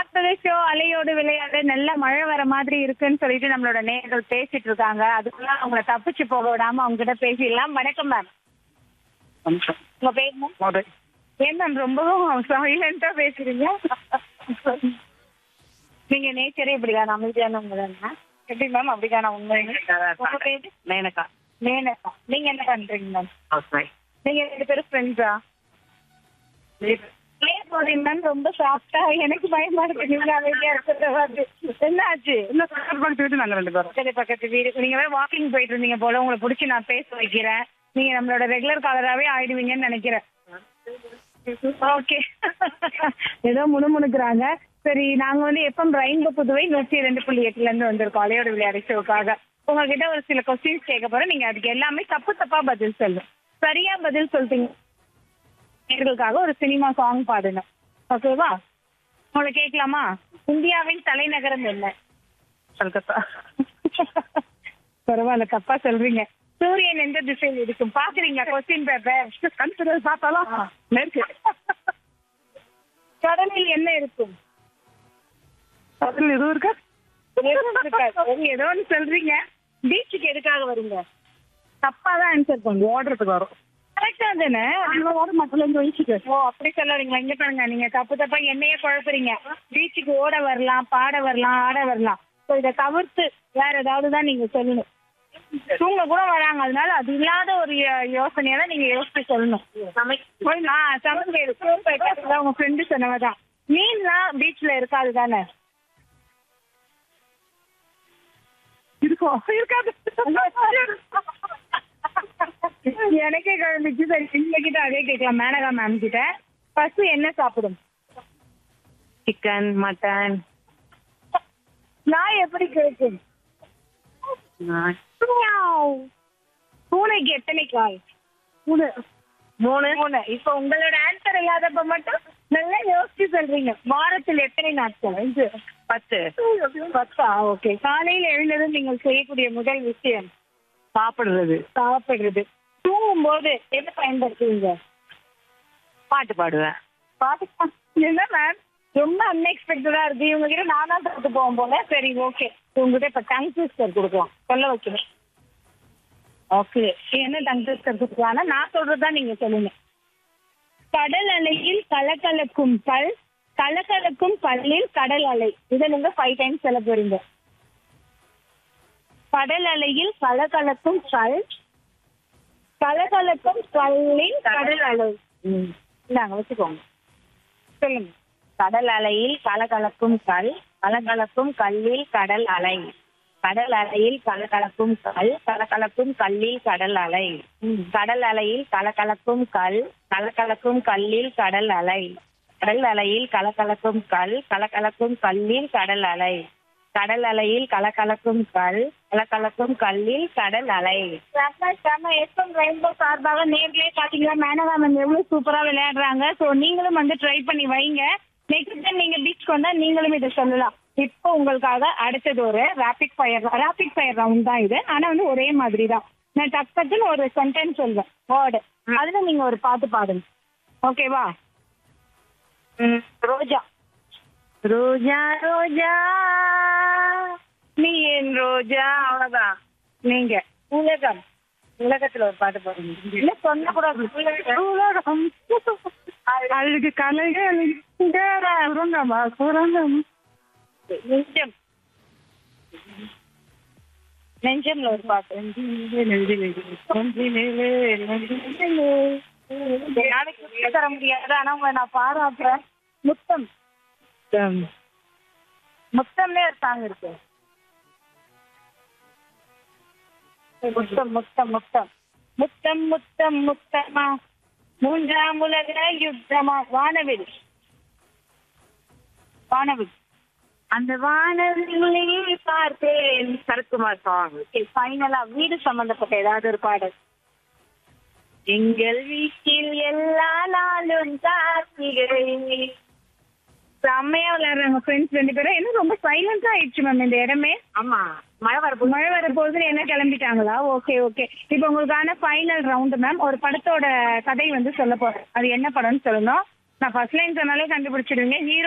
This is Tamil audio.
ஆஃப்டர் ஷோ அலையோடு விளையாடு நல்ல மழை வர மாதிரி இருக்குன்னு சொல்லிட்டு நம்மளோட நேயர்கள் பேசிட்டு இருக்காங்க அதுக்குள்ள அவங்கள தப்பிச்சு போக விடாம அவங்க கிட்ட பேசிடலாம் வணக்கம் மேம் வணக்கம் உங்க பேர் மேம் மதுரை ஏன் மேம் ரொம்பவும் சைலண்டா பேசுறீங்க நீங்க நேச்சரே இப்படிதான் அமைதியானவங்க தானே எப்படி மேம் அப்படிதான உண்மை உங்க பேரு மேனகா மேனகா நீங்க என்ன பண்றீங்க மேம் ஹவுஸ் ஒய்ஃப் நீங்க ரெண்டு பேரும் ஃப்ரெண்ட்ஸா ஏன் போறீங்க மேம் ரொம்ப சாஃப்டா எனக்கு பயமா இருக்கு நீங்க அமைதியா இருக்கிறத பார்த்து என்ன ஆச்சு இல்ல பக்கத்து பக்கத்து வீட்டு நாங்க ரெண்டு பேரும் சரி பக்கத்து வீடு நீங்க வேற வாக்கிங் போயிட்டு இருந்தீங்க போல உங்களை பிடிச்சி நான் பேச வைக்கிறேன் நீங்க நம்மளோட ரெகுலர் காலராவே ஆயிடுவீங்கன்னு நினைக்கிறேன் ஓகே ஏதோ முணுமுணுக்குறாங்க சரி நாங்க வந்து எப்பம் ரெயின்போ புதுவை நூற்றி ரெண்டு புள்ளி எட்டுல இருந்து வந்திருக்கோம் அலையோட விளையாடு ஷோக்காக உங்ககிட்ட ஒரு சில கொஸ்டின்ஸ் கேட்க போறோம் நீங்க அதுக்கு எல்லாமே தப்பு தப்பா பதில் சொல்லணும் சரியா பதில் சொல்லிட்டீங்க நேர்களுக்காக ஒரு சினிமா சாங் பாடணும் ஓகேவா உங்களை கேட்கலாமா இந்தியாவின் தலைநகரம் என்ன கல்கத்தா பரவாயில்ல தப்பா சொல்றீங்க சூரியன் எந்த திசையில் இருக்கும் பாக்குறீங்க கொஸ்டின் பேப்பர் கல்கத்தா பார்த்தாலும் மேற்கு கடலில் என்ன இருக்கும் அதில் எதுவும் இருக்கா எதுவும் இருக்காது. சரி, ஏதோ ஒன்று சொல்றீங்க பீச்சுக்கு எதுக்காக வருங்க தப்பா தான் ஆன்சர் பண்ணுவோம் ஓடுறதுக்கு வரும் கரெக்டா தானே அங்க ஓட மாட்டல இந்த வயசுக்கு ஓ அப்படி சொல்லாதீங்களா இங்க பாருங்க நீங்க தப்பு தப்பா என்னையே குழப்புறீங்க பீச்சுக்கு ஓட வரலாம் பாட வரலாம் ஆட வரலாம் ஸோ இதை தவிர்த்து வேற ஏதாவது தான் நீங்க சொல்லணும் தூங்க கூட வராங்க அதனால அது இல்லாத ஒரு யோ- யோசனையை தான் நீங்க யோசிச்சு சொல்லணும் போய் நான் சமைக்க சூப்பர் உங்க ஃப்ரெண்டு சொன்னவதான் மீன்லாம் பீச்ல இருக்காது தானே இருக்கும் இருக்காது எனக்கே குழந்தைக்கு சரி நீங்க கிட்ட அதே கேட்கலாம் மேனகா மேம் கிட்ட ஃபர்ஸ்ட் என்ன சாப்பிடும் சிக்கன் மட்டன் நான் எப்படி கேட்கும் பூனைக்கு எத்தனை கால் மூணு மூணு மூணு இப்ப உங்களோட ஆன்சர் இல்லாதப்ப மட்டும் நல்லா யோசிச்சு சொல்றீங்க வாரத்தில் எத்தனை நாட்கள் அஞ்சு பத்து பத்தா ஓகே காலையில் எழுந்ததும் நீங்கள் செய்யக்கூடிய முதல் விஷயம் சாப்பிடுறது சாப்பிடுறது தூங்கும் போது என்ன பயன்படுத்துவீங்க பாட்டு பாடுவேன் பாத்துக்கலாம் என்ன மேம் ரொம்ப அன்எக்ஸ்பெக்டடா இருக்கு இவங்க கிட்ட நானா பார்த்து போவோம் போல சரி ஓகே உங்ககிட்ட இப்ப டங் ட்விஸ்டர் கொடுக்கலாம் சொல்ல வைக்கணும் ஓகே என்ன டங் ட்விஸ்டர் கொடுக்கலாம்னா நான் சொல்றதுதான் நீங்க சொல்லுங்க கடல் அலையில் கலகலக்கும் கல் கலகலக்கும் கல்லில் கடல் அலை இதை நீங்க ஃபைவ் டைம்ஸ் சொல்ல போறீங்க கடல் அலையில் கலகலக்கும் கல் கலகலக்கும் கல்லில் கடல் அலை இந்தாங்க வச்சுக்கோங்க சொல்லுங்க கடல் அலையில் கலகலக்கும் கல் கலகலக்கும் கல்லில் கடல் அலை கடல் அலையில் கலகலக்கும் கல் கலகலக்கும் கல்லில் கடல் அலை கடல் அலையில் கலகலக்கும் கல் கலகலக்கும் கல்லில் கடல் அலை கடல் அலையில் கலகலக்கும் கல் கலகலக்கும் கல்லில் கடல் அலை கடல் அலையில் கலகலக்கும் கல் கலகலக்கும் கல்லில் கடல் அலை செம்ம செம்ம எஃப்எம் ரெயின்போ சார்பாக நேர்லயே பாத்தீங்களா மேனகா மேம் எவ்வளவு சூப்பரா விளையாடுறாங்க சோ நீங்களும் வந்து ட்ரை பண்ணி வைங்க நெக்ஸ்ட் டைம் நீங்க பீச் வந்தா நீங்களும் இதை சொல்லலாம் இப்போ உங்களுக்காக அடுத்தது ஒரு rapid fire rapid fire round தான் இது ஆனா வந்து ஒரே மாதிரி தான் நான் டக் டக்குன்னு ஒரு சென்டென்ஸ் சொல்வேன் வேர்டு அதுல நீங்க ஒரு பாட்டு பாடுங்க ஓகேவா ரோஜா ரோஜா ரோஜா நீ என் ரோஜா அவ்வளவுதான் நீங்க உலகம் உலகத்துல ஒரு பாட்டு பாடுங்க இல்ல சொன்ன கூட உலகம் அழகு கலைகள் சுரங்கமா சுரங்கம் நெஞ்சம் நெஞ்சம்ல ஒரு பாட்டு நாளைக்கு சொல்லி தர முடியாது ஆனா உங்களை நான் பாராட்டுறேன் முத்தம் முத்தம்னே ஒரு சாங் இருக்கு முத்தம் முத்தம் முத்தம் முத்தம் முத்தம் முத்தமா மூன்றாம் உலக யுத்தமா வானவில் வானவில் அந்த வானவில்லை பார்த்தேன் சரத்குமார் சாங் ஃபைனலா வீடு சம்பந்தப்பட்ட ஏதாவது ஒரு பாடல் எங்கள் வீட்டில் எல்லா நாளும் கார்த்திகை செம்மையா விளையாடுறாங்க ஃப்ரெண்ட்ஸ் ரெண்டு பேரும் என்ன ரொம்ப சைலண்டா ஆயிடுச்சு மேம் இந்த இடமே ஆமா மழை வர மழை வர போகுதுன்னு என்ன கிளம்பிட்டாங்களா ஓகே ஓகே இப்போ உங்களுக்கான ஃபைனல் ரவுண்டு மேம் ஒரு படத்தோட கதை வந்து சொல்ல போறேன் அது என்ன படம்னு சொல்லணும் நான் ஃபர்ஸ்ட் லைன் சொன்னாலே கண்டுபிடிச்சிடுவீங்க ஹீரோ